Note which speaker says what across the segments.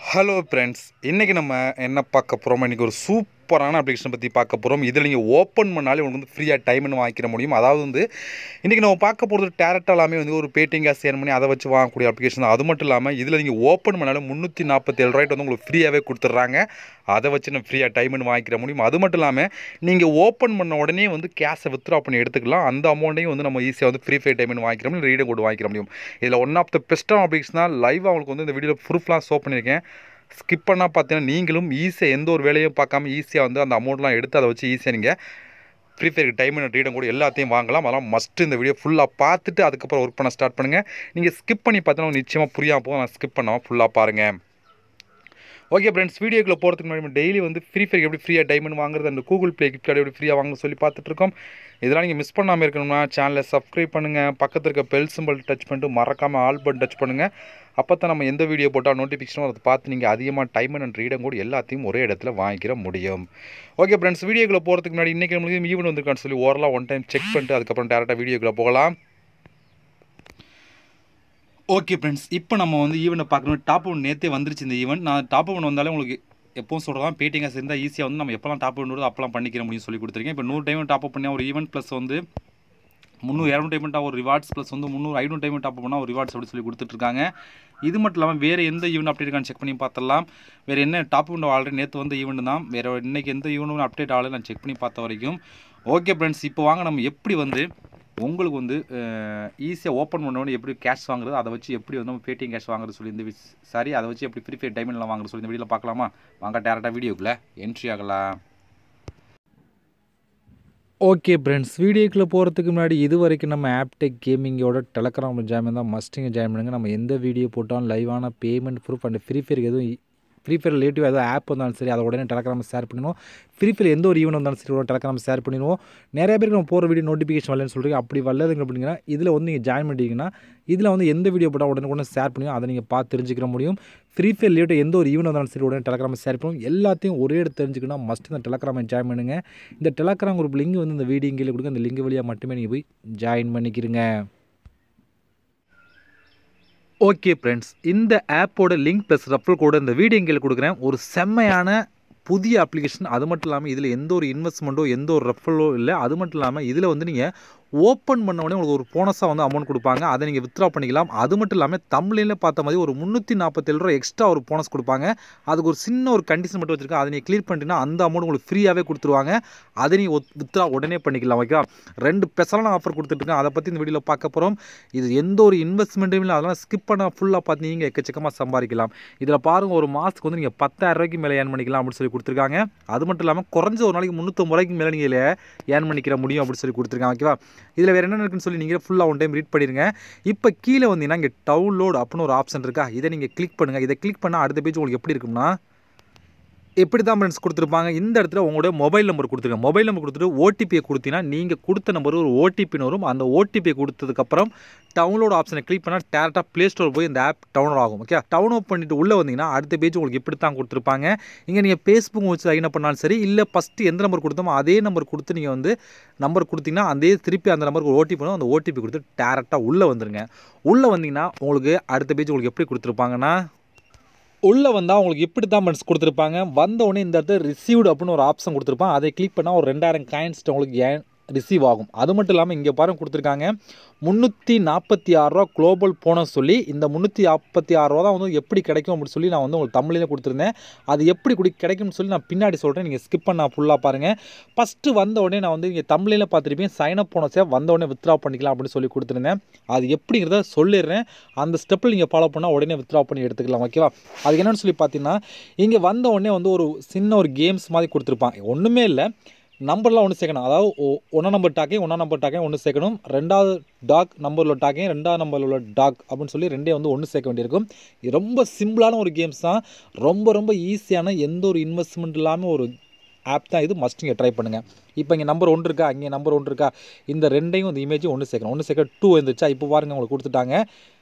Speaker 1: hello friends இன்றைக்கி நம்ம என்ன பார்க்க போகிறோம் இன்றைக்கி ஒரு சூப்பரான அப்ளிகேஷன் பற்றி பார்க்க போகிறோம் இதில் நீங்கள் ஓப்பன் பண்ணாலே உங்களுக்கு வந்து ஃப்ரீயாக டைம்னு வாங்கிக்கிற முடியும் அதாவது வந்து இன்றைக்கி நம்ம பார்க்க போகிறது டேரக்டாக எல்லாமே வந்து ஒரு பேட்டிங் காசு ஏர்ன் பண்ணி அதை வச்சு வாங்கக்கூடிய அப்ளிகேஷன் தான் அது மட்டும் இல்லாமல் இதில் நீங்கள் ஓப்பன் பண்ணாலே முந்நூற்றி நாற்பத்தேழு ரூபாய்ட்டு வந்து உங்களுக்கு ஃப்ரீயாகவே கொடுத்துட்றாங்க அதை வச்சு நம்ம ஃப்ரீயாக டைம்னு வாங்கிக்கிற முடியும் அது மட்டும் இல்லாமல் நீங்கள் ஓப்பன் பண்ண உடனே வந்து கேஷை வித்ரா பண்ணி எடுத்துக்கலாம் அந்த அமௌண்ட்டையும் வந்து நம்ம ஈஸியாக வந்து ஃப்ரீ ஃபயர் டைம்னு வாங்கிக்கிற முடியும் ரீடம் கோட் வாங்கிக்கிற முடியும் இதில் ஒன் ஆஃப் த பெஸ்ட்டான அப்ளிகேஷன் தான் லைவ் அவங்களுக்கு வந்து இந்த வீடியோவில் ப்ரூஃப்லாம் ஷோ பண்ணியிருக்கேன் ஸ்கிப் பண்ணால் பார்த்தீங்கன்னா நீங்களும் ஈஸியாக எந்த ஒரு வேலையும் பார்க்காம ஈஸியாக வந்து அந்த அமௌண்ட்லாம் எடுத்து அதை வச்சு ஈஸியாக நீங்கள் ஃப்ரீ ஃபயருக்கு டைம் அண்ட் ரீடம் கூட எல்லாத்தையும் வாங்கலாம் அதெல்லாம் மஸ்ட்டு இந்த வீடியோ ஃபுல்லாக பார்த்துட்டு அதுக்கப்புறம் ஒர்க் பண்ண ஸ்டார்ட் பண்ணுங்கள் நீங்கள் ஸ்கிப் பண்ணி பார்த்தீங்கன்னா நிச்சயமாக புரியாமல் போகும் நான் ஸ்கிப் பண்ணாமல் ஃபுல்லாக பாருங்கள் ஓகே ஃப்ரெண்ட்ஸ் வீடியோக்குள்ள போகிறதுக்கு முன்னாடி டெய்லி வந்து ஃப்ரீ ஃபயர் எப்படி ஃப்ரீயாக டைமண்ட் வாங்குறது அந்த கூகுள் ப்ளே கிஃப்ட் கார்டு எப்படி ஃப்ரீயாக வாங்க சொல்லி பார்த்துட்டு இருக்கோம் இதெல்லாம் நீங்கள் மிஸ் பண்ணாமல் இருக்கணும்னா சேனலை சப்ஸ்கிரைப் பண்ணுங்கள் பக்கத்தில் இருக்க பெல் சிம்பிள் டச் பண்ணிட்டு மறக்காமல் ஆல் பட்டன் டச் பண்ணுங்கள் அப்போ தான் நம்ம எந்த வீடியோ போட்டால் நோட்டிஃபிகேஷனும் அதை பார்த்து நீங்கள் அதிகமாக டைம் அண்ட் ரீடம் கூட எல்லாத்தையும் ஒரே இடத்துல வாங்கிக்கிற முடியும் ஓகே ஃப்ரெண்ட்ஸ் வீடியோக்குள்ள போகிறதுக்கு முன்னாடி இன்றைக்கி நம்மளுக்கு ஈவெண்ட் வந்திருக்கான்னு சொல்லி ஓரலாக ஒன் டைம் செக் பண்ணிட்டு அதுக்கப்புறம் டேரெக்டாக வீடியோக்குள்ளே போகலாம் ஓகே ஃப்ரெண்ட்ஸ் இப்போ நம்ம வந்து ஈவெண்ட்டை பார்க்கணும் டாப் ஒன் நேற்றே வந்துருச்சு இந்த ஈவெண்ட் நான் டாப் ஒன் வந்தாலே உங்களுக்கு எப்பவும் சொல்கிறதா பேட்டிங்காக இருந்தால் ஈஸியாக வந்து நம்ம எப்போலாம் டாப் ஒன் அப்போலாம் பண்ணிக்கிற முடியும் சொல்லி கொடுத்துருக்கேன் இப்போ நூறு டைம் டாப் அப் பண்ணி ஒரு ஈவெண்ட் ப்ளஸ் வந்து முந்நூறு இரநூறு டைமெண்ட்டாக ஒரு ரிவார்ட்ஸ் ப்ளஸ் வந்து முந்நூறு ஐநூறு டைமெண்ட் டாப் பண்ணால் ஒரு ரிவார்ட்ஸ் அப்படி சொல்லி கொடுத்துட்ருக்காங்க இது மட்டும் இல்லாமல் வேறு எந்த ஈவெண்ட் அப்டேட் இருக்கான்னு செக் பண்ணி பார்த்துடலாம் வேறு என்ன டாப் ஒன் ஆல்ரெடி நேற்று வந்த ஈவெண்ட் தான் வேறு இன்றைக்கி எந்த ஈவெண்ட்டும் அப்டேட் ஆகலை நான் செக் பண்ணி பார்த்த வரைக்கும் ஓகே ஃப்ரெண்ட்ஸ் இப்போ வாங்க நம்ம எப்படி வந்து உங்களுக்கு வந்து ஈஸியாக ஓப்பன் பண்ணோன்னு எப்படி கேஷ் வாங்குறது அதை வச்சு எப்படி வந்து நம்ம பேடிஎம் கேஷ் வாங்குறது சொல்லி இந்த சாரி அதை வச்சு எப்படி ஃப்ரீ ஃபயர் டைமெண்ட்லாம் வாங்குறது சொல்லி இந்த வீடியோவில் பார்க்கலாமா வாங்க டேரெக்டாக வீடியோக்குள்ளே என்ட்ரி ஆகலாம்
Speaker 2: ஓகே ஃப்ரெண்ட்ஸ் வீடியோக்குள்ளே போகிறதுக்கு முன்னாடி இது வரைக்கும் நம்ம ஆப்டெக் கேமிங்கோட டெலகிராம் ஜாயின் தான் மஸ்டிங்க ஜாயின் பண்ணுங்கள் நம்ம எந்த வீடியோ போட்டாலும் லைவான பேமெண்ட் ப்ரூஃப் அண்ட் ஃப்ரீ ஃபயருக்கு எதுவும் ஃப்ரீ ஃபயர் ரிலேட்டிவ் ஏதோ ஆப் வந்தாலும் சரி அதை உடனே டெலகிராம் ஷேர் பண்ணிடுவோம் ஃப்ரீ ஃபயர் எந்த ஒரு ஈவெண்ட் வந்தாலும் சரி டெலகிராம் ஷேர் பண்ணிடுவோம் நிறைய பேருக்கு நம்ம போகிற வீடியோ நோட்டிஃபிகேஷன் வரலன்னு சொல்கிறீங்க அப்படி வரலதுங்க அப்படிங்கன்னா இதில் வந்து நீங்கள் ஜாயின் பண்ணிட்டீங்கன்னா இதில் வந்து எந்த வீடியோ போட்டால் உடனே உடனே ஷேர் பண்ணுவோம் அதை நீங்கள் பார்த்து தெரிஞ்சுக்கிற முடியும் ஃப்ரீ ஃபயர் ரிலேட்டிவ் எந்த ஒரு ஈவெண்ட் வந்தாலும் சரி உடனே டெலகிராம் ஷேர் பண்ணுவோம் எல்லாத்தையும் ஒரே இடத்து தெரிஞ்சுக்கணும் மஸ்ட் இந்த டெலகிராமை ஜாயின் பண்ணுங்கள் இந்த டெலகிராம் குரூப் லிங்க் வந்து இந்த வீடியோ கீழே கொடுங்க அந்த லிங்க் வழியாக மட்டுமே நீங்கள் போய் ஜாயின் பண்ணிக்கிறீங்க
Speaker 1: ஓகே ஃப்ரெண்ட்ஸ் இந்த ஆப்போட லிங்க் ப்ளஸ் ரெஃபர் கூட இந்த வீடியோ கீழே கொடுக்குறேன் ஒரு செம்மையான புதிய அப்ளிகேஷன் அது மட்டும் இல்லாமல் இதில் எந்த ஒரு இன்வெஸ்ட்மெண்ட்டோ எந்த ஒரு ரெஃபரலோ இல்லை அது மட்டும் இல்லாமல் இதில் வந்து நீங்கள் ஓப்பன் பண்ண உடனே உங்களுக்கு ஒரு போனஸாக வந்து அமௌண்ட் கொடுப்பாங்க அதை நீங்கள் வித்ரா பண்ணிக்கலாம் அது மட்டும் இல்லாமல் தமிழ்லேயே பார்த்த மாதிரி ஒரு முந்நூற்றி நாற்பத்தேழு ரூபா எக்ஸ்ட்ரா ஒரு போனஸ் கொடுப்பாங்க அதுக்கு ஒரு சின்ன ஒரு கண்டிஷன் மட்டும் வச்சுருக்கேன் அதை நீங்கள் கிளியர் பண்ணிட்டீங்கன்னா அந்த அமௌண்ட் உங்களுக்கு ஃப்ரீயாகவே கொடுத்துருவாங்க அதை நீங்கள் வித்ரா உடனே பண்ணிக்கலாம் ஓகேவா ரெண்டு ஸ்பெஷலான ஆஃபர் கொடுத்துட்ருக்கேன் அதை பற்றி இந்த வீடியோவில் பார்க்க போகிறோம் இது எந்த ஒரு இன்வெஸ்ட்மெண்ட்டும் இல்லை அதெல்லாம் ஸ்கிப் பண்ண ஃபுல்லாக பார்த்து நீங்கள் எக்கச்சக்கமாக சம்பாதிக்கலாம் இதில் பாருங்கள் ஒரு மாதத்துக்கு வந்து நீங்கள் பத்தாயிரம் ரூபாய்க்கு மேலே ஏர்ன் பண்ணிக்கலாம் அப்படின்னு சொல்லி கொடுத்துருக்காங்க அது மட்டும் இல்லாமல் குறைஞ்ச ஒரு நாளைக்கு முந்நூற்றம்பது ரூபாய்க்கு மேலே நீங்கள் ஏர்ன் பண்ணிக்கிற முடியும் அப்படின்னு சொல்லி கொடுத்துருக்காங்க ஓகேவா இதில் வேறு என்ன இருக்குன்னு சொல்லி நீங்கள் ஃபுல்லாக ஒன் டைம் ரீட் பண்ணிடுங்க இப்போ கீழே வந்தீங்கன்னா இங்கே டவுன்லோட் அப்படின்னு ஒரு ஆப்ஷன் இருக்கா இதை நீங்கள் கிளிக் பண்ணுங்கள் இதை கிளிக் பண்ணால் அடுத்த பேஜ் உங்களுக்கு எப்படி இருக்கும்னா எப்படி தான் ஃப்ரெண்ட்ஸ் கொடுத்துருப்பாங்க இந்த இடத்துல உங்களுடைய மொபைல் நம்பர் கொடுத்துருங்க மொபைல் நம்பர் கொடுத்துட்டு ஓடிபியை கொடுத்தீங்கன்னா நீங்கள் கொடுத்த நம்பர் ஒரு ஓடிபின்னு வரும் அந்த ஓடிபியை கொடுத்ததுக்கப்புறம் டவுன்லோட் ஆப்ஷனை கிளிக் பண்ணால் டேரெக்டாக ப்ளே ஸ்டோர் போய் இந்த ஆப் டவுன்லோட் ஆகும் ஓகே டவுன்லோட் பண்ணிட்டு உள்ளே வந்தீங்கன்னா அடுத்த பேஜ் உங்களுக்கு இப்படி தான் கொடுத்துருப்பாங்க இங்கே நீங்கள் ஃபேஸ்புக் வச்சு சைன் பண்ணாலும் சரி இல்லை ஃபஸ்ட்டு எந்த நம்பர் கொடுத்தோமோ அதே நம்பர் கொடுத்து நீங்கள் வந்து நம்பர் கொடுத்தீங்கன்னா அதே திருப்பி அந்த நம்பருக்கு ஓடிபி வரும் அந்த ஓடிபி கொடுத்து டேரெக்டாக உள்ளே வந்துருங்க உள்ளே வந்தீங்கன்னா உங்களுக்கு அடுத்த பேஜ் உங்களுக்கு எப்படி கொடுத்துருப்பாங்கன்னா உள்ளே வந்தால் உங்களுக்கு இப்படி தான் மன்ஸ் கொடுத்துருப்பாங்க வந்தவுடனே இந்த இடத்துல ரிசீவ்டு அப்படின்னு ஒரு ஆப்ஷன் கொடுத்துருப்பாங்க அதை கிளிக் பண்ணால் ஒரு ரெண்டாயிரம் காயின்ஸ்ட்டு உங்களுக்கு ஏன் ரிசீவ் ஆகும் அது மட்டும் இல்லாமல் இங்கே பாருங்க கொடுத்துருக்காங்க முந்நூற்றி நாற்பத்தி ஆறுரூவா குளோபல் போனஸ் சொல்லி இந்த முந்நூற்றி நாற்பத்தி ஆறுரூவா தான் வந்து எப்படி கிடைக்கும் அப்படின்னு சொல்லி நான் வந்து உங்களுக்கு தமிழில் கொடுத்துருந்தேன் அது எப்படி குடி கிடைக்கும்னு சொல்லி நான் பின்னாடி சொல்கிறேன் நீங்கள் ஸ்கிப் பண்ண ஃபுல்லாக பாருங்கள் ஃபஸ்ட்டு வந்த உடனே நான் வந்து இங்கே தமிழில் பார்த்துருப்பேன் சைன் அப் போனஸே வந்த உடனே வித்ரா பண்ணிக்கலாம் அப்படின்னு சொல்லி கொடுத்துருந்தேன் அது எப்படிங்கிறத சொல்லிடுறேன் அந்த ஸ்டெப்பில் நீங்கள் ஃபாலோ பண்ணால் உடனே வித்ரா பண்ணி எடுத்துக்கலாம் ஓகேவா அது என்னென்னு சொல்லி பார்த்தீங்கன்னா இங்கே வந்த உடனே வந்து ஒரு சின்ன ஒரு கேம்ஸ் மாதிரி கொடுத்துருப்பான் ஒன்றுமே இல்லை நம்பர்லாம் ஒன்று சேர்க்கணும் அதாவது ஒன்றா நம்பர் டாக்கையும் ஒன்றா நம்பர் டாக்கையும் ஒன்று சேர்க்கணும் ரெண்டாவது டாக் நம்பரில் உள்ள டாக்கையும் ரெண்டாவது நம்பரில் உள்ள டாக் அப்படின்னு சொல்லி ரெண்டே வந்து ஒன்று சேர்க்க வேண்டியிருக்கும் இது ரொம்ப சிம்பிளான ஒரு கேம்ஸ் தான் ரொம்ப ரொம்ப ஈஸியான எந்த ஒரு இன்வெஸ்ட்மெண்ட் இல்லாமல் ஒரு ஆப் தான் இது மஸ்ட் நீங்கள் ட்ரை பண்ணுங்கள் இப்போ இங்கே நம்பர் ஒன்று இருக்கா இங்கே நம்பர் ஒன்று இருக்கா இந்த ரெண்டையும் இந்த இமேஜும் ஒன்று சேர்க்கணும் ஒன்று சேர்க்க டூ இருந்துச்சா இப்போ பாருங்கள் உங்களுக்கு கொடுத்துட்டாங்க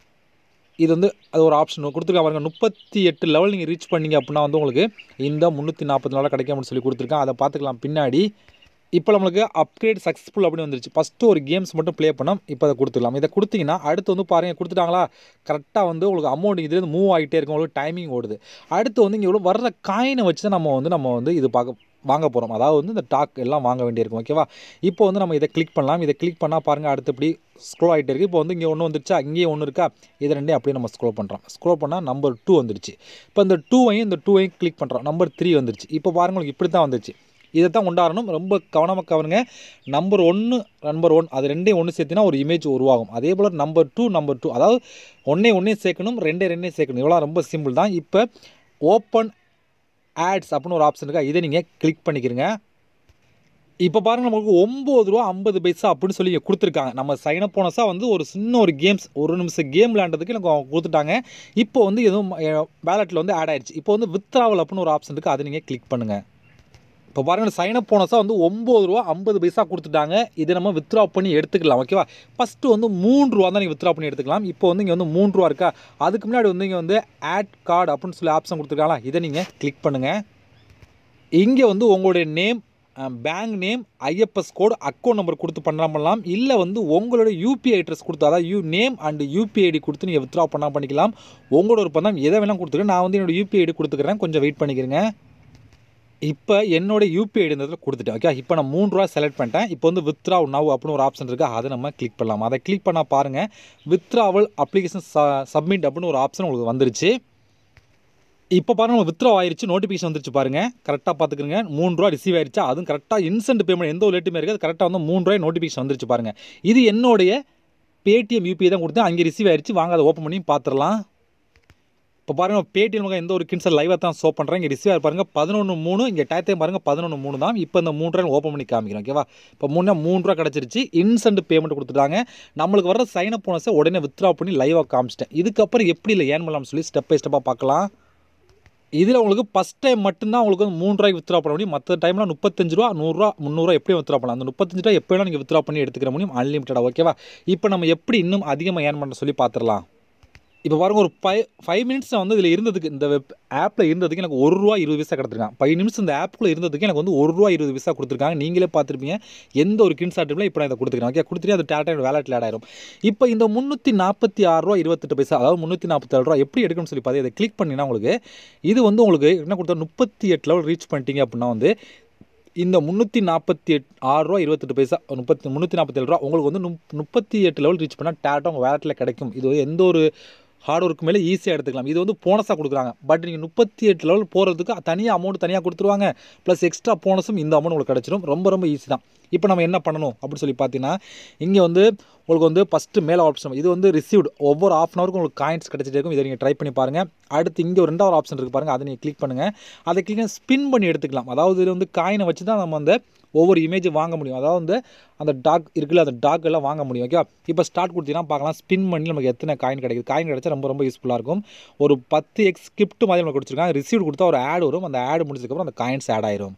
Speaker 1: இது வந்து அது ஒரு ஆப்ஷன் கொடுத்துருக்கா பாருங்க முப்பத்தி எட்டு லெவல் நீங்கள் ரீச் பண்ணீங்க அப்படின்னா வந்து உங்களுக்கு இந்த முந்நூற்றி நாற்பத்தி நாளில் கிடைக்கும் அப்படின்னு சொல்லி கொடுத்துருக்கேன் அதை பார்த்துக்கலாம் பின்னாடி இப்போ நம்மளுக்கு அப்கிரேட் சக்ஸஸ்ஃபுல் அப்படின்னு வந்துருச்சு ஃபஸ்ட்டு ஒரு கேம்ஸ் மட்டும் ப்ளே பண்ணோம் இப்போ அதை கொடுத்துடலாம் இதை கொடுத்தீங்கன்னா அடுத்து வந்து பாருங்கள் கொடுத்துட்டாங்களா கரெக்டாக வந்து உங்களுக்கு அமௌண்ட் இதுலேருந்து மூவ் ஆகிட்டே இருக்கும் உங்களுக்கு டைமிங் ஓடுது அடுத்து வந்து இங்கே இவ்வளோ வர்ற காயினை வச்சு தான் நம்ம வந்து நம்ம வந்து இது பார்க்க வாங்க போகிறோம் அதாவது வந்து இந்த டாக் எல்லாம் வாங்க வேண்டியிருக்கும் ஓகேவா இப்போ வந்து நம்ம இதை கிளிக் பண்ணலாம் இதை கிளிக் பண்ணால் பாருங்கள் அடுத்து இப்படி ஸ்க்ரோல் ஆகிட்டே இருக்குது இப்போ வந்து இங்கே ஒன்று வந்துருச்சா இங்கேயே ஒன்று இருக்கா இது ரெண்டே அப்படியே நம்ம ஸ்க்ரோல் பண்ணுறோம் ஸ்க்ரோல் பண்ணால் நம்பர் டூ வந்துருச்சு இப்போ இந்த டூவையும் இந்த டூவையும் கிளிக் பண்ணுறோம் நம்பர் த்ரீ வந்துருச்சு இப்போ பாருங்க உங்களுக்கு இப்படி தான் வந்துருச்சு இதை தான் கொண்டாடணும் ரொம்ப கவனமாக கவனிங்க நம்பர் ஒன்று நம்பர் ஒன் அது ரெண்டையும் ஒன்று சேர்த்தினா ஒரு இமேஜ் உருவாகும் அதே போல் நம்பர் டூ நம்பர் டூ அதாவது ஒன்றே ஒன்றே சேர்க்கணும் ரெண்டே ரெண்டே சேர்க்கணும் இவ்வளோ ரொம்ப சிம்பிள் தான் இப்போ ஓப்பன் ஆட்ஸ் அப்படின்னு ஒரு ஆப்ஷன் இருக்கா இதை நீங்கள் கிளிக் பண்ணிக்கிறங்க இப்போ பாருங்கள் நமக்கு ஒம்பது ரூபா ஐம்பது பைசா அப்படின்னு சொல்லி இங்க கொடுத்துருக்காங்க நம்ம சைன் அப் போனஸாக வந்து ஒரு சின்ன ஒரு கேம்ஸ் ஒரு நிமிஷம் கேம் விளையாண்டதுக்கு எனக்கு அவங்க கொடுத்துட்டாங்க இப்போ வந்து எதுவும் வேலெட்டில் வந்து ஆட் ஆயிடுச்சு இப்போ வந்து வித்ராவல் அப்படின்னு ஒரு ஆப்ஷன் இருக்குது அதை நீங்கள் கிளிக் பண்ணுங்கள் இப்போ பாருங்கள் சைன் அப் போனஸாக வந்து ஒம்பது ரூபா ஐம்பது பைசா கொடுத்துட்டாங்க இதை நம்ம வித்ரா பண்ணி எடுத்துக்கலாம் ஓகேவா ஃபஸ்ட்டு வந்து மூணு ரூபா தான் நீங்கள் வித்ரா பண்ணி எடுத்துக்கலாம் இப்போ வந்து இங்கே வந்து மூணு ரூபா இருக்கா அதுக்கு முன்னாடி வந்து இங்கே வந்து ஆட் கார்டு அப்படின்னு சொல்லி ஆப்ஷன் கொடுத்துருக்காங்களா இதை நீங்கள் கிளிக் பண்ணுங்கள் இங்கே வந்து உங்களுடைய name bank name IFS code account number கொடுத்து பண்ணலாம் பண்ணலாம் இல்லை வந்து உங்களோட யூபிஐ அட்ரஸ் கொடுத்து அதாவது you name and UPI ID கொடுத்து நீங்கள் வித்ரா பண்ணால் பண்ணிக்கலாம் உங்களோட ஒரு பந்தம் எதை வேணால் கொடுத்துருக்கேன் நான் வந்து என்னோட யூபிஐ ஐடி கொடுத்துக்கிறேன் கொஞ்சம் வெயிட் பண்ணிக்கிறேங்க இப்போ என்னோட யூபிஐ ஐடி இந்த கொடுத்துட்டேன் ஓகே இப்போ நான் மூணு ரூபா செலக்ட் பண்ணிட்டேன் இப்போ வந்து வித்ரா நவ் அப்படின்னு ஒரு ஆப்ஷன் இருக்குது அதை நம்ம கிளிக் பண்ணலாம் அதை கிளிக் பண்ணால் பாருங்கள் வித்ராவல் அப்ளிகேஷன் சப்மிட் அப்படின்னு ஒரு ஆப்ஷன் உங்களுக்கு வந்துருச்சு இப்போ பாருங்க நம்ம வித்ரா ஆயிருச்சு நோட்டிஃபிகேஷன் வந்துருச்சு பாருங்க கரெக்டாக பார்த்துக்குங்க மூணு ரூபா ரிசீவ் ஆயிருச்சா அதுவும் கரெக்டாக இன்ஸ்டன்ட் பேமெண்ட் எந்த ஒரு லேட்டுமே இருக்குது கரெக்டாக வந்து மூணு ரூபாய் நோட்டிஃபிகேஷன் வந்துருச்சு பாருங்க இது என்னுடைய பேடிஎம் யூபிஐ தான் கொடுத்தேன் அங்கே ரிசீவ் ஆயிருச்சு வாங்க அதை ஓப்பன் பண்ணி பார்த்துடலாம் இப்போ பாருங்க பேடிஎம் எந்த ஒரு கின்சல் லைவாக தான் ஷோ பண்ணுறேன் இங்கே ரிசீவ் பாருங்க பதினொன்று மூணு இங்கே டயத்தையும் பாருங்க பதினொன்று மூணு தான் இப்போ இந்த மூணு ரூபாய் ஓப்பன் பண்ணி காமிக்கிறேன் ஓகேவா இப்போ மூணு மூணு ரூபா கிடச்சிருச்சு இன்ஸ்டன்ட் பேமெண்ட் கொடுத்துட்டாங்க நம்மளுக்கு வர சைன் அப் போனஸை உடனே வித்ரா பண்ணி லைவாக காமிச்சிட்டேன் இதுக்கப்புறம் எப்படி இல்லை ஏன் பண்ணலாம்னு சொல்லி ஸ்டெப் பை ஸ்டெப்பாக பார்க்கலாம் இதில் உங்களுக்கு ஃபஸ்ட் டைம் மட்டும்தான் உங்களுக்கு வந்து மூணு ரூபாய்க்கு வித்ரா பண்ண முடியும் மற்ற டைமில் முப்பத்தஞ்சு ரூபா நூறுரூவா முந்நூறுரூவா எப்படியும் வித்ரா பண்ணலாம் அந்த முப்பத்தஞ்சு ரூபா எப்போ வேணால் நீங்கள் வித்ரா பண்ணி எடுத்துக்கிற முடியும் அன்லிமிட்டடாக ஓகேவா இப்போ நம்ம எப்படி இன்னும் அதிகமாக ஏர்ன் பண்ண சொல்லி பார்த்துடலாம் இப்போ பாருங்க ஒரு ஃபைவ் ஃபைவ் மினிட்ஸ் வந்து இதில் இருந்ததுக்கு இந்த வெப் ஆப்பில் இருந்ததுக்கு எனக்கு ஒரு ரூபா இருபது பைசா கிடச்சிருக்காங்க ஃபைவ் நிமிஷம் இந்த ஆப்புக்குள்ளே இருந்ததுக்கு எனக்கு வந்து ஒரு ரூபா இருபது பைசா கொடுத்துருக்காங்க நீங்களே பார்த்துருப்பீங்க எந்த ஒரு கின் சாட்டில் இப்போ நான் இதை கொடுத்துருக்கேன் ஓகே கொடுத்துட்டு அது டேட்டா வேலட்டில் ஆட் ஆயிரும் இப்போ இந்த முந்நூற்றி நாற்பத்தி ஆறு ரூபா இருபத்தெட்டு பைசா அதாவது முந்நூற்றி நாற்பத்தாறு ரூபா எப்படி எடுக்கணும்னு சொல்லி பார்த்து இதை கிளிக் பண்ணினா உங்களுக்கு இது வந்து உங்களுக்கு என்ன கொடுத்தா முப்பத்தி எட்டு லெவல் ரீச் பண்ணிட்டீங்க அப்படின்னா வந்து இந்த முந்நூற்றி நாற்பத்தி எட் ஆறு ரூபா இருபத்தெட்டு பைசா முப்பத்தி முந்நூற்றி நாற்பத்தேழு ரூபா உங்களுக்கு வந்து முப் முப்பத்தி எட்டு லெவல் ரீச் பண்ணால் டேட்டா உங்கள் வேலட்டில் கிடைக்கும் இது வந்து எந்த ஒரு ஹார்ட் ஒர்க்கு மேலே ஈஸியாக எடுத்துக்கலாம் இது வந்து போனஸாக கொடுக்குறாங்க பட் நீங்கள் முப்பத்தி எட்டு லெவல் போகிறதுக்கு தனியாக அமௌண்ட் தனியாக கொடுத்துருவாங்க ப்ளஸ் எக்ஸ்ட்ரா போனஸும் இந்த அமௌண்ட் உங்களுக்கு கிடச்சிரும் ரொம்ப ரொம்ப ஈஸி தான் இப்போ நம்ம என்ன பண்ணணும் அப்படின்னு சொல்லி பார்த்தீங்கன்னா இங்கே வந்து உங்களுக்கு வந்து ஃபஸ்ட்டு மேலே ஆப்ஷன் இது வந்து ரிசீவ்டு ஒவ்வொரு ஆஃப் அன் ஹவருக்கு உங்களுக்கு காயின்ஸ் கிடச்சிட்டே இருக்கும் இதை நீங்கள் ட்ரை பண்ணி பாருங்கள் அடுத்து இங்கே ஒரு ரெண்டாவது ஆப்ஷன் இருக்குது பாருங்கள் அதை நீங்கள் கிளிக் பண்ணுங்கள் அதை கிளிக் ஸ்பின் பண்ணி எடுத்துக்கலாம் அதாவது இதில் வந்து காயினை வச்சு தான் நம்ம அந்த ஒவ்வொரு இமேஜும் வாங்க முடியும் அதாவது வந்து அந்த டாக் இருக்குல்ல அந்த டாக் எல்லாம் வாங்க முடியும் ஓகே இப்போ ஸ்டார்ட் கொடுத்தீங்கன்னா பார்க்கலாம் ஸ்பின் பண்ணி நமக்கு எத்தனை காயின் கிடைக்குது காயின் கிடைச்சா ரொம்ப ரொம்ப யூஸ்ஃபுல்லாக இருக்கும் ஒரு பத்து எக்ஸ் ஸ்கிரிப்ட் மாதிரி நமக்கு கொடுத்துருக்காங்க ரிசீவ் கொடுத்தா ஒரு ஆட் வரும் அந்த ஆட் முடிச்சதுக்கப்புறம் அந்த காயின்ஸ் ஆட் ஆயிரும்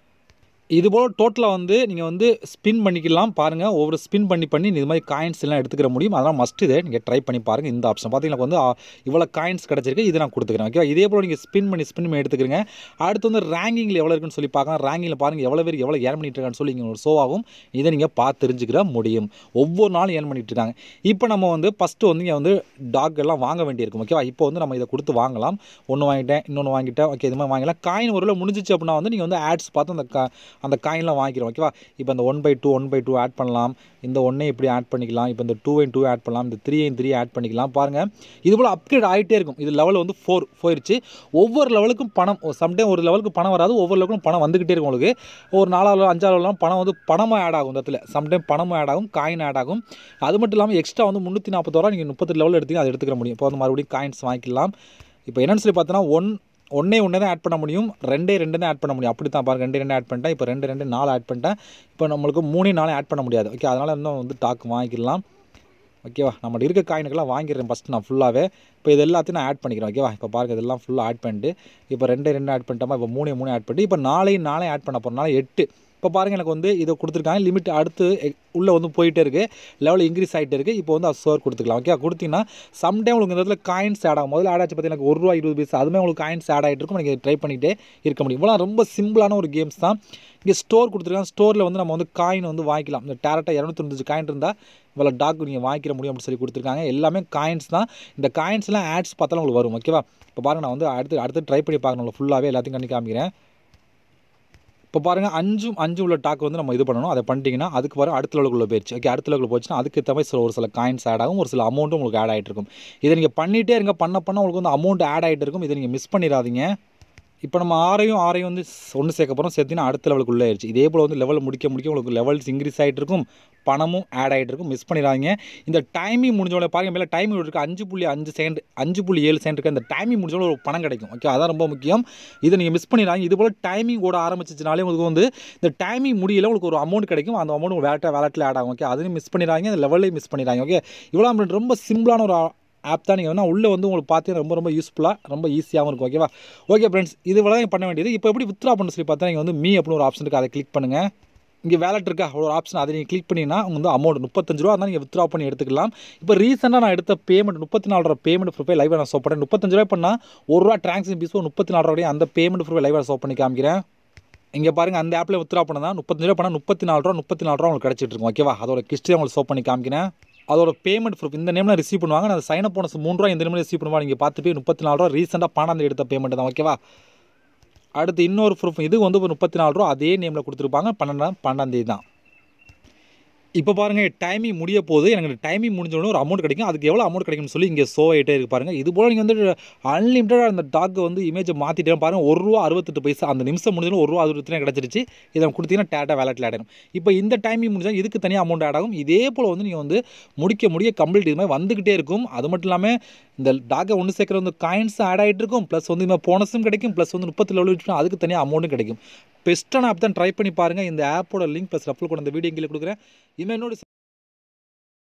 Speaker 1: இதுபோல் டோட்டலாக வந்து நீங்கள் வந்து ஸ்பின் பண்ணிக்கலாம் பாருங்கள் ஒவ்வொரு ஸ்பின் பண்ணி பண்ணி இது மாதிரி காயின்ஸ் எல்லாம் எடுத்துக்கிற முடியும் அதனால் மஸ்ட் இதை நீங்கள் ட்ரை பண்ணி பாருங்கள் இந்த ஆப்ஷன் பார்த்தீங்கன்னா வந்து இவ்வளோ காயின்ஸ் கிடச்சிருக்கு இது நான் கொடுத்துக்கிறேன் ஓகே இதே போல் நீங்கள் ஸ்பின் பண்ணி ஸ்பின் பண்ணி எடுத்துக்கிறீங்க அடுத்து வந்து ரேங்கிங்கில் எவ்வளோ இருக்குன்னு சொல்லி பார்க்கலாம் ரேங்கிங்கில் பாருங்கள் எவ்வளோ பேர் எவ்வளோ ஏர்ன் பண்ணிட்டு இருக்கான்னு சொல்லி இங்கே ஒரு ஷோ ஆகும் இதை நீங்கள் பார்த்து தெரிஞ்சுக்கிற முடியும் ஒவ்வொரு நாளும் ஏர்ன் பண்ணிட்டு இருக்காங்க இப்போ நம்ம வந்து ஃபஸ்ட்டு வந்து இங்கே வந்து டாக் எல்லாம் வாங்க வேண்டியிருக்கும் ஓகேவா இப்போ வந்து நம்ம இதை கொடுத்து வாங்கலாம் ஒன்று வாங்கிட்டேன் இன்னொன்று வாங்கிட்டேன் ஓகே இது மாதிரி வாங்கலாம் காயின் ஒரு முடிஞ்சிச்சு அப்படின்னா வந்து நீங்கள் வந்து ஆட்ஸ் பார்த்து அந்த கா அந்த காயின்லாம் வாங்கிக்கிறோம் ஓகேவா இப்போ இந்த one by two one by two add பண்ணலாம் இந்த ஒன்னை இப்படி ஆட் பண்ணிக்கலாம் இப்போ இந்த டூ டூ ஆட் பண்ணலாம் இந்த த்ரீ த்ரீ ஆட் பண்ணிக்கலாம் பாருங்கள் இது போல் அப்கிரேட் ஆகிட்டே இருக்கும் இது லெவல் வந்து ஃபோர் போயிடுச்சு ஒவ்வொரு லெவலுக்கும் பணம் சம்டைம் ஒரு லெவலுக்கு பணம் வராது ஒவ்வொரு லெவலுக்கும் பணம் வந்துக்கிட்டே இருக்கும் உங்களுக்கு ஒரு நாலாவது அஞ்சாவது லெவலாம் பணம் வந்து பணமாக ஆட் ஆகும் இந்த இடத்துல சம்டைம் பணமும் ஆட் ஆகும் காயின் ஆட் ஆகும் அது மட்டும் இல்லாமல் எக்ஸ்ட்ரா வந்து முந்நூற்றி நாற்பது ரூபா நீங்கள் முப்பத்தெட்டு லெவல் எடுத்தீங்க அதை எடுத்துக்க முடியும் இப்போ வந்து மறுபடியும் காயின்ஸ் வாங்கிக்கலாம் இப்போ என்னென்னு சொல்லி பார்த்தோன்னா ஒன் ஒன்றே ஒன்றே தான் ஆட் பண்ண முடியும் ரெண்டே ரெண்டு தான் ஆட் பண்ண முடியும் அப்படி தான் பாருங்க ரெண்டு ரெண்டு ஆட் பண்ணிட்டேன் இப்போ ரெண்டு ரெண்டு நாலு ஆட் பண்ணிட்டேன் இப்போ நம்மளுக்கு மூணே நாளே ஆட் பண்ண முடியாது ஓகே அதனால் இன்னும் வந்து டாக் வாங்கிக்கலாம் ஓகேவா நம்மள்ட்ட இருக்க காயினுக்கெல்லாம் வாங்கிடுறேன் ஃபஸ்ட்டு நான் ஃபுல்லாகவே இப்போ இது எல்லாத்தையும் நான் ஆட் பண்ணிக்கிறேன் ஓகேவா இப்போ பாருங்க இதெல்லாம் ஃபுல்லாக ஆட் பண்ணிட்டு இப்போ ரெண்டே ரெண்டு ஆட் பண்ணிட்டோமா இப்போ மூணே மூணு ஆட் பண்ணிட்டு இப்போ நாளையும் நாளே ஆட் பண்ண போகிறனால எட்டு
Speaker 2: இப்போ பாருங்கள் எனக்கு வந்து இதை கொடுத்துருக்காங்க லிமிட் அடுத்து உள்ளே வந்து போயிட்டே இருக்குது லெவல் இன்க்ரீஸ் ஆகிட்டே இருக்குது இப்போ வந்து ஸ்டோர் கொடுத்துக்கலாம் ஓகே கொடுத்தீங்கன்னா சம்டைம் உங்களுக்கு இந்த இடத்துல காயின்ஸ் ஆட் ஆகும் முதல்ல ஆட் ஆச்சு பார்த்தீங்கன்னா ஒரு ரூபா இருபது பைசா அதுமே உங்களுக்கு காயின்ஸ் ஆட் ஆகிட்டு இருக்கும் நீங்கள் ட்ரை பண்ணிகிட்டே இருக்க முடியும் இவ்வளோ ரொம்ப சிம்பிளான ஒரு கேம்ஸ் தான் இங்கே ஸ்டோர் கொடுத்துருக்காங்க ஸ்டோரில் வந்து நம்ம வந்து காயின் வந்து வாங்கிக்கலாம் இந்த டேரக்டாக இரநூத்தொஞ்சு காயின் இருந்தால் இவ்வளோ டாக் நீங்கள் வாங்கிக்கிற முடியும் அப்படின்னு சொல்லி கொடுத்துருக்காங்க எல்லாமே காயின்ஸ் தான் இந்த காயின்ஸ்லாம் ஆட்ஸ் பார்த்தாலும் உங்களுக்கு வரும் ஓகேவா இப்போ பாருங்கள் நான் வந்து அடுத்து அடுத்து ட்ரை பண்ணி பார்க்கணும் ஃபுல்லாகவே எல்லாத்தையும் கண்ணி காமிக்கிறேன் இப்போ பாருங்கள் அஞ்சும் அஞ்சு உள்ள டாக் வந்து நம்ம இது பண்ணணும் அதை பண்ணிட்டீங்கன்னா அதுக்கு பாருங்க அடுத்த லெவலுக்குள்ள போயிடுச்சு ஓகே அடுத்த லெவலுக்கு போச்சுன்னா அதுக்கு ஏற்ற மாதிரி சில ஒரு சில காயின்ஸ் ஆட் ஆகும் ஒரு சில அமௌண்ட்டும் உங்களுக்கு ஆட் ஆகிட்டு இருக்கும் இதை நீங்கள் பண்ணிகிட்டே இருங்க பண்ண பண்ண உங்களுக்கு வந்து அமௌண்ட் ஆட் ஆகிட்டு இருக்கும் இதை நீங்கள் மிஸ் பண்ணிடாதீங்க இப்போ நம்ம ஆறையும் ஆறையும் வந்து ஒன்று சேர்க்க போகிறோம் சேர்த்தினா அடுத்த லெவலுக்கு உள்ளே ஆயிடுச்சு இதே போல் வந்து லெவல் முடிக்க முடிக்க உங்களுக்கு லெவல்ஸ் இன்க்ரீஸ் ஆகிட்டு இருக்கும் பணமும் ஆட் ஆகிட்டு இருக்கும் மிஸ் பண்ணிடாதீங்க இந்த டைமிங் முடிஞ்சவங்கள பாருங்க மேலே டைமிங் இருக்குது அஞ்சு புள்ளி அஞ்சு செகண்ட் அஞ்சு புள்ளி ஏழு செகண்ட் இருக்குது அந்த டைமிங் முடிஞ்சவங்கள ஒரு பணம் கிடைக்கும் ஓகே அதான் ரொம்ப முக்கியம் இதை நீங்கள் மிஸ் பண்ணிடாங்க இது போல் டைமிங் ஓட ஆரம்பிச்சிச்சுனாலே உங்களுக்கு வந்து இந்த டைமிங் முடியல உங்களுக்கு ஒரு அமௌண்ட் கிடைக்கும் அந்த அமௌண்ட் உங்கள் வேலட்டில் வேலட்டில் ஆட் ஆகும் ஓகே அதையும் மிஸ் பண்ணிடாங்க அந்த லெவலையும் மிஸ் பண்ணிடாங்க ஓகே இவ்வளோ ரொம்ப சிம்பிளான ஒரு ஆப் தான் நீங்கள் வேணால் உள்ளே வந்து உங்களுக்கு பார்த்தீங்கன்னா ரொம்ப ரொம்ப யூஸ்ஃபுல்லாக ரொம்ப ஈஸியாகவும் இருக்கும் ஓகேவா ஓகே ஃப்ரெண்ட்ஸ் இது தான் பண்ண வேண்டியது இப்போ எப்படி வித்ரா பண்ண சொல்லி பார்த்தா நீங்கள் வந்து மீ அப்படின்னு ஒரு ஆப்ஷன் இருக்குது அதை கிளிக் பண்ணுங்கள் இங்கே வேலட் இருக்கா ஒரு ஆப்ஷன் அதை நீங்கள் கிளிக் பண்ணிங்கன்னா உங்க வந்து அமௌண்ட் முப்பத்தஞ்சு ரூபா இருந்தால் நீங்கள் வித்ரா பண்ணி எடுத்துக்கலாம் இப்போ ரீசெண்டாக நான் எடுத்த பேமெண்ட் முப்பத்தி நாலு ரூபா பேமெண்ட் ப்ரூஃபே லைவாக நான் சோப் பண்ணேன் முப்பத்தஞ்சு ரூபாய் பண்ணால் ஒரு ரூபா டிரான்சாக்ஷன் பீஸ் முப்பத்தி நாலு ரூபாய் அந்த பேமெண்ட் ப்ரூஃபே லைவாக சோப் பண்ணி காமிக்கிறேன் இங்கே பாருங்கள் அந்த ஆப்பில் வித்ரா பண்ணால் முப்பத்தஞ்சு ரூபா பண்ணால் முப்பத்தி நாலு ரூபா முப்பத்தி நாலு ரூபா உங்களுக்கு கிடச்சிட்டு இருக்கும் ஓகேவா அதோட கிஸ்ட்ரி உங்களுக்கு சோப் பண்ணி காமிக்கிறேன் அதோட பேமெண்ட் ப்ரூஃப் இந்த நேமில் ரிசீவ் பண்ணுவாங்க நான் சைன் அப் போனஸ் மூணு ரூபா இந்த நேமில் ரிசீவ் பண்ணுவாங்க நீங்கள் பார்த்து போய் முப்பத்தி நாலு ரூபா ரீசெண்டாக பன்னெண்டு எடுத்த பேமெண்ட் தான் ஓகேவா அடுத்து இன்னொரு ப்ரூஃப் இது வந்து ஒரு முப்பத்தி நாலு ரூபா அதே நேமில் கொடுத்துருப்பாங்க பன்னெண்டாம் பன்னெண்டாந்தேதி தான் இப்போ பாருங்கள் டைமிங் முடிய போது எனக்கு டைமிங் முடிஞ்ச உடனே ஒரு அமௌண்ட் கிடைக்கும் அதுக்கு எவ்வளோ அமௌண்ட் கிடைக்கும்னு சொல்லி இங்கே ஷோ ஆகிட்டே இருக்கு பாருங்கள் இது போல் நீங்கள் வந்து அன்லிமிட்டடாக அந்த டாக் வந்து இமேஜை மாற்றிட்டே பாருங்கள் ஒரு ரூபா அறுபத்தெட்டு பைசா அந்த நிமிஷம் முடிஞ்சு ஒரு ரூபா அறுபத்தி கிடச்சிருச்சு இதை கொடுத்தீங்கன்னா டேட்டா வேலட்டில் ஆட் ஆகும் இப்போ இந்த டைமிங் முடிஞ்சால் இதுக்கு தனியாக அமௌண்ட் ஆட் ஆகும் இதே போல் வந்து நீங்கள் வந்து முடிக்க முடிய கம்ப்ளீட் இது மாதிரி வந்துக்கிட்டே இருக்கும் அது மட்டும் இல்லாமல் இந்த டாக்கை ஒன்று சேர்க்குற வந்து காயின்ஸ் ஆட் ஆகிட்டு இருக்கும் ப்ளஸ் வந்து இந்த போனஸும் கிடைக்கும் ப்ளஸ் வந்து முப்பத்தி லெவல் அதுக்கு தனியாக அமௌண்ட்டும் கிடைக்கும் பெஸ்ட்டான ஆப் தான் ட்ரை பண்ணி பாருங்கள் இந்த ஆப்போட லிங்க் ப்ளஸ் ரஃபல் கூட இந்த வீடியோ கீழே கொடுக்குறேன் இனிமேல் என்னோட